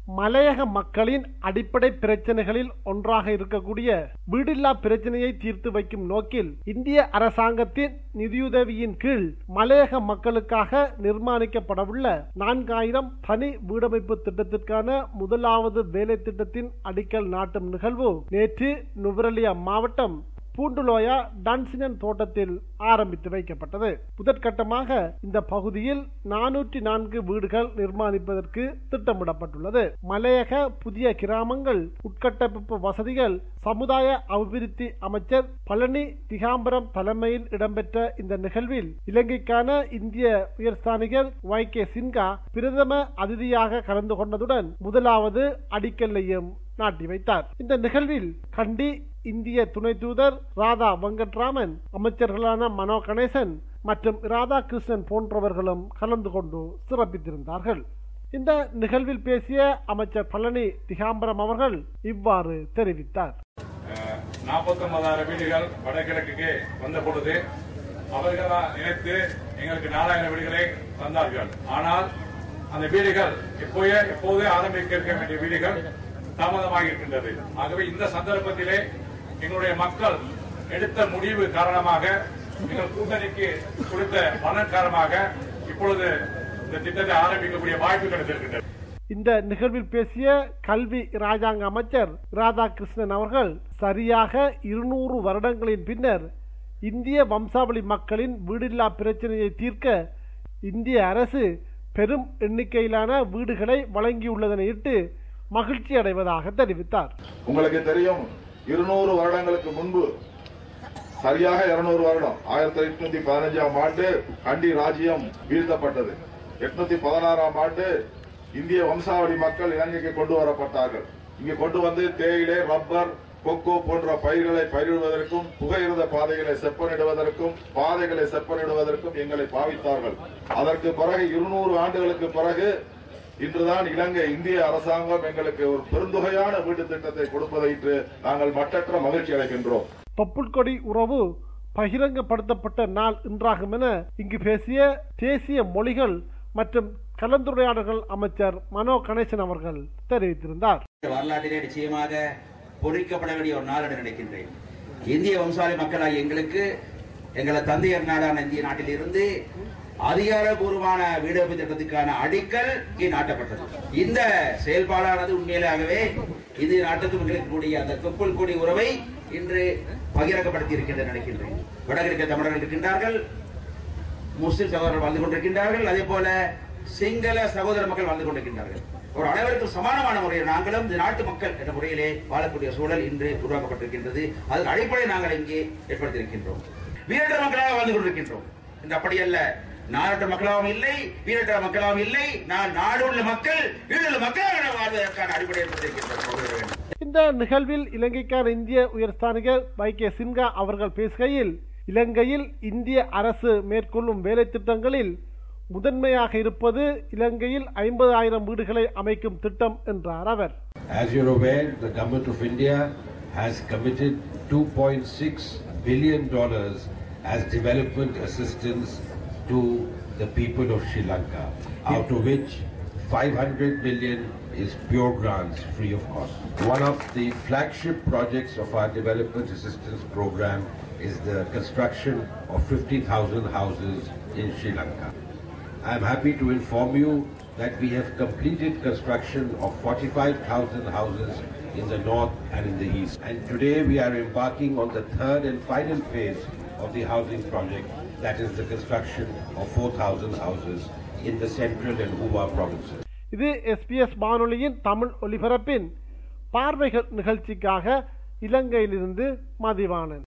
மலையக மக்களின் அடிப்படை பிரச்சனைகளில் ஒன்றாக இருக்கக்கூடிய வீடில்லா பிரச்சனையை தீர்த்து வைக்கும் நோக்கில் இந்திய அரசாங்கத்தின் நிதியுதவியின் கீழ் மலையக மக்களுக்காக நிர்மாணிக்கப்படவுள்ள நான்காயிரம் தனி வீடமைப்பு திட்டத்திற்கான முதலாவது வேலை திட்டத்தின் அடிக்கல் நாட்டும் நிகழ்வு நேற்று நுவரலியா மாவட்டம் பூண்டுலோயா டான்சினன் தோட்டத்தில் ஆரம்பித்து வைக்கப்பட்டது முதற்கட்டமாக இந்த பகுதியில் நானூற்றி நான்கு வீடுகள் நிர்மாணிப்பதற்கு திட்டமிடப்பட்டுள்ளது மலையக புதிய கிராமங்கள் உட்கட்டமைப்பு வசதிகள் சமுதாய அபிவிருத்தி அமைச்சர் பழனி திகாம்பரம் தலைமையில் இடம்பெற்ற இந்த நிகழ்வில் இலங்கைக்கான இந்திய உயர்ஸ்தானிகர் ஒய் கே சின்ஹா பிரதம அதிதியாக கலந்து கொண்டதுடன் முதலாவது அடிக்கல்லையும் நாட்டி வைத்தார் இந்த நிகழ்வில் கண்டி இந்திய துணை தூதர் ராதா வெங்கட்ராமன் அமைச்சர்களான மனோ கணேசன் மற்றும் ராதாகிருஷ்ணன் போன்றவர்களும் கலந்து கொண்டு சிறப்பித்திருந்தார்கள் இந்த நிகழ்வில் பேசிய அமைச்சர் பழனி திகாம்பரம் அவர்கள் இவ்வாறு தெரிவித்தார் நாற்பத்தொன்பதாயிரம் வீடுகள் வடகிழக்குக்கு வந்த பொழுது அவர்களா நினைத்து எங்களுக்கு நாலாயிரம் வீடுகளை தந்தார்கள் ஆனால் அந்த வீடுகள் இப்போயே இப்போதே ஆரம்பிக்க இருக்க வேண்டிய வீடுகள் தாமதமாக இருக்கின்றது ஆகவே இந்த சந்தர்ப்பத்திலே எங்களுடைய மக்கள் எடுத்த முடிவு காரணமாக எங்கள் கூட்டணிக்கு கொடுத்த பலன் காரணமாக இப்பொழுது இந்த திட்டத்தை ஆரம்பிக்கக்கூடிய வாய்ப்பு கிடைத்திருக்கின்றது இந்த நிகழ்வில் பேசிய கல்வி ராஜாங்க அமைச்சர் ராதாகிருஷ்ணன் அவர்கள் சரியாக இருநூறு வருடங்களின் பின்னர் இந்திய வம்சாவளி மக்களின் வீடில்லா பிரச்சனையை தீர்க்க இந்திய அரசு பெரும் எண்ணிக்கையிலான வீடுகளை வழங்கியுள்ளதனையிட்டு மகிழ்ச்சி அடைவதாக தெரிவித்தார் உங்களுக்கு தெரியும் இருநூறு வருடங்களுக்கு முன்பு சரியாக இருநூறு வருடம் ஆயிரத்தி எட்நூத்தி பதினஞ்சாம் ஆண்டு கண்டி ராஜ்யம் வீழ்த்தப்பட்டது எட்நூத்தி பதினாறாம் ஆண்டு இந்திய வம்சாவளி மக்கள் இலங்கைக்கு கொண்டு வரப்பட்டார்கள் இங்கு கொண்டு வந்து தேயிலை ரப்பர் கொக்கோ போன்ற பயிர்களை பயிரிடுவதற்கும் புகையிரத பாதைகளை செப்பனிடுவதற்கும் பாதைகளை செப்பனிடுவதற்கும் எங்களை பாவித்தார்கள் அதற்கு பிறகு இருநூறு ஆண்டுகளுக்கு பிறகு இன்றுதான் இலங்கை இந்திய அரசாங்கம் எங்களுக்கு ஒரு பெருந்தொகையான வீட்டு திட்டத்தை கொடுப்பதையிட்டு நாங்கள் மட்டற்ற மகிழ்ச்சி அடைகின்றோம் தொப்புள்கொடி உறவு பகிரங்கப்படுத்தப்பட்ட நாள் இன்றாகும் என இங்கு பேசிய தேசிய மொழிகள் மற்றும் கலந்துரையாடல்கள் அமைச்சர் மனோ கணேசன் அவர்கள் தெரிவித்திருந்தார் வரலாற்றிலே நிச்சயமாக பொறிக்கப்பட வேண்டிய ஒரு நாள் என்று நினைக்கின்றேன் இந்திய வம்சாவளி மக்களாகிய எங்களுக்கு எங்களை தந்தையர் நாடான இந்திய நாட்டில் இருந்து அதிகாரபூர்வமான வீடமைப்பு திட்டத்துக்கான அடிக்கல் இங்கே நாட்டப்பட்டது இந்த செயல்பாடானது உண்மையிலாகவே இந்திய நாட்டுக்கும் இருக்கக்கூடிய அந்த தொப்புள் கொடி உறவை இன்று பகிரங்கப்படுத்தி இருக்கின்ற நினைக்கின்றேன் வடகிழக்கு தமிழர்கள் இருக்கின்றார்கள் முஸ்லிம் சகோதரர்கள் வாழ்ந்து கொண்டிருக்கின்றார்கள் அதே போல சிங்கள சகோதர மக்கள் வாழ்ந்து கொண்டிருக்கின்றார்கள் ஒரு அனைவருக்கும் சமானமான முறையில் நாங்களும் இந்த நாட்டு மக்கள் என்ற முறையிலே வாழக்கூடிய சூழல் இன்று உருவாக்கப்பட்டிருக்கின்றது அதன் அடிப்படையை நாங்கள் இங்கே ஏற்படுத்தியிருக்கின்றோம் வீரற்ற மக்களாக வாழ்ந்து கொண்டிருக்கின்றோம் இந்த அப்படியல்ல நாடற்ற மக்களாகவும் இல்லை வீரற்ற மக்களாகவும் இல்லை நான் நாடு உள்ள மக்கள் வீடுள்ள மக்களாக வாழ்வதற்கான அடிப்படை ஏற்படுத்தியிருக்கின்றோம் இந்த நிகழ்வில் இலங்கைக்கான இந்திய உயர்ஸ்தானிகர் வை கே சின்ஹா அவர்கள் பேசுகையில் இலங்கையில் இந்திய அரசு மேற்கொள்ளும் வேலை திட்டங்களில் முதன்மையாக இருப்பது இலங்கையில் ஐம்பது ஆயிரம் வீடுகளை அமைக்கும் திட்டம் என்றார் அவர் As you're aware, the government of India has committed 2.6 billion dollars as development assistance to the people of Sri Lanka, out of which 500 million is pure grants free of cost. One of the flagship projects of our development assistance program is the construction of 50,000 houses in Sri Lanka. I am happy to inform you that we have completed construction of 45,000 houses in the north and in the east. And today we are embarking on the third and final phase of the housing project, that is the construction of 4,000 houses in the central and Uva provinces. இது SBS வானொலியின் தமிழ் ஒலிபரப்பின் பார்வைகள் நிகழ்ச்சிக்காக இலங்கையிலிருந்து மதிவாணன்